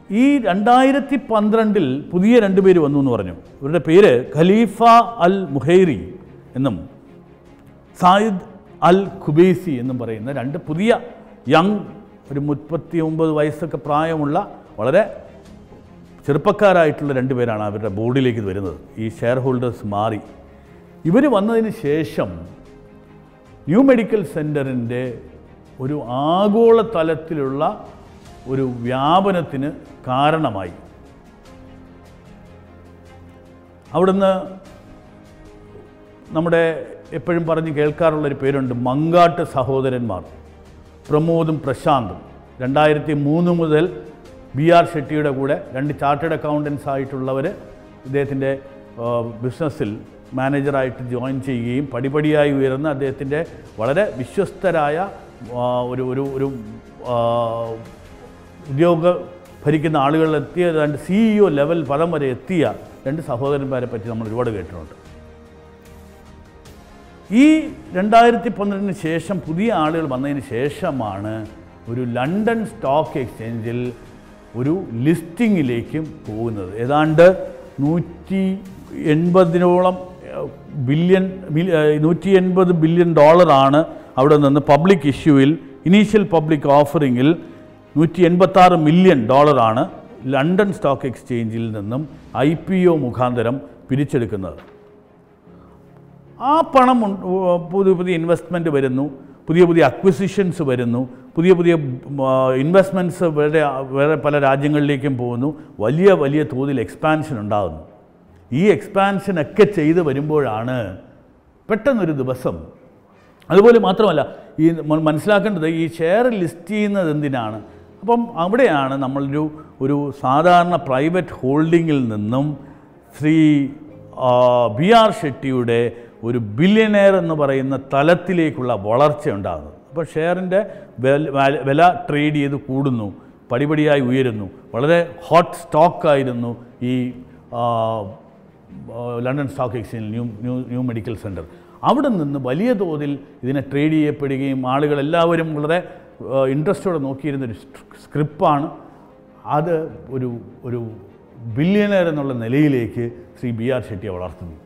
ഈ രണ്ടായിരത്തി പന്ത്രണ്ടിൽ പുതിയ രണ്ട് പേര് വന്നു എന്ന് പറഞ്ഞു ഇവരുടെ പേര് ഖലീഫ അൽ മുഹൈറി എന്നും സായിദ് അൽ ഖുബൈസി എന്നും പറയുന്ന രണ്ട് പുതിയ യങ് ഒരു മുപ്പത്തി ഒമ്പത് വയസ്സൊക്കെ പ്രായമുള്ള വളരെ ചെറുപ്പക്കാരായിട്ടുള്ള രണ്ട് പേരാണ് അവരുടെ ബോർഡിലേക്ക് വരുന്നത് ഈ ഷെയർ ഹോൾഡേഴ്സ് മാറി ഇവർ വന്നതിന് ശേഷം ന്യൂ മെഡിക്കൽ സെൻറ്ററിൻ്റെ ഒരു ആഗോള തലത്തിലുള്ള ഒരു വ്യാപനത്തിന് കാരണമായി അവിടുന്ന് നമ്മുടെ എപ്പോഴും പറഞ്ഞ് കേൾക്കാറുള്ളൊരു പേരുണ്ട് മങ്കാട്ട് സഹോദരന്മാർ പ്രമോദും പ്രശാന്തും രണ്ടായിരത്തി മൂന്ന് മുതൽ ബി ആർ ഷെട്ടിയുടെ കൂടെ രണ്ട് ചാർട്ടേഡ് അക്കൗണ്ടൻസ് ആയിട്ടുള്ളവർ ഇദ്ദേഹത്തിൻ്റെ ബിസിനസ്സിൽ മാനേജറായിട്ട് ജോയിൻ ചെയ്യുകയും പടിപടിയായി ഉയർന്ന അദ്ദേഹത്തിൻ്റെ വളരെ വിശ്വസ്തരായ ആ, ഒരു ഒരു ഒരു ആ, ഉദ്യോഗ ഭരിക്കുന്ന ആളുകളിലെത്തിയ രണ്ട് സിഇഒ ലെവൽ പദം വരെ എത്തിയ രണ്ട് സഹോദരന്മാരെ പറ്റി നമ്മൾ ഒരുപാട് കേട്ടിട്ടുണ്ട് ഈ രണ്ടായിരത്തി പന്ത്രണ്ടിന് ശേഷം പുതിയ ആളുകൾ വന്നതിന് ശേഷമാണ് ഒരു ലണ്ടൻ സ്റ്റോക്ക് എക്സ്ചേഞ്ചിൽ ഒരു ലിസ്റ്റിങ്ങിലേക്കും പോകുന്നത് ഏതാണ്ട് നൂറ്റി എൺപതിനോളം ബില്യൺ നൂറ്റി എൺപത് ബില്യൺ ഡോളറാണ് അവിടെ നിന്ന് പബ്ലിക് ഇഷ്യൂവിൽ ഇനീഷ്യൽ പബ്ലിക് ഓഫറിങ്ങിൽ നൂറ്റി എൺപത്താറ് മില്യൺ ഡോളറാണ് ലണ്ടൻ സ്റ്റോക്ക് എക്സ്ചേഞ്ചിൽ നിന്നും ഐ പി ഒ മുഖാന്തരം പിരിച്ചെടുക്കുന്നത് ആ പണം ഉണ്ട്- ഉ- പുതിയ പുതിയ ഇൻവെസ്റ്റ്മെൻറ്റ് വരുന്നു പുതിയ പുതിയ അക്വിസിഷൻസ് വരുന്നു പുതിയ പുതിയ ഇൻവെസ്റ്റ്മെൻറ്റ്സ് വേറെ വേറെ പല രാജ്യങ്ങളിലേക്കും പോകുന്നു വലിയ വലിയ തോതിൽ എക്സ്പാൻഷൻ ഉണ്ടാകുന്നു ഈ എക്സ്പാൻഷനൊക്കെ ചെയ്ത് വരുമ്പോഴാണ് പെട്ടെന്നൊരു ദിവസം അതുപോലെ മാത്രമല്ല ഈ നമ്മൾ മനസ്സിലാക്കേണ്ടത് ഈ ഷെയർ ലിസ്റ്റ് ചെയ്യുന്നത് എന്തിനാണ് അപ്പം അവിടെയാണ് നമ്മളൊരു ഒരു സാധാരണ പ്രൈവറ്റ് ഹോൾഡിങ്ങിൽ നിന്നും ശ്രീ ആ, ബി ആർ ഷെട്ടിയുടെ ഒരു ബില്യനെയർ എന്ന് പറയുന്ന തലത്തിലേക്കുള്ള വളർച്ച ഉണ്ടാകുന്നത് അപ്പോൾ ഷെയറിൻ്റെ വില ട്രേഡ് ചെയ്ത് കൂടുന്നു പടിപടിയായി ഉയരുന്നു വളരെ ഹോട്ട് സ്റ്റോക്കായിരുന്നു ഈ ആ, ആ, London stock exchange new new new medical centre അവിടെ നിന്ന് വലിയ തോതിൽ ഇതിനെ ട്രേഡ് ചെയ്യപ്പെടുകയും ആളുകൾ എല്ലാവരും വളരെ ഇൻട്രസ്റ്റോടെ നോക്കിയിരുന്നൊരു സ്ക്രിപ്പാണ് അത് ഒരു ഒരു ബില്യനർ എന്നുള്ള നിലയിലേക്ക് ശ്രീ ബി ആർ ഷെട്ടിയെ വളർത്തുന്നു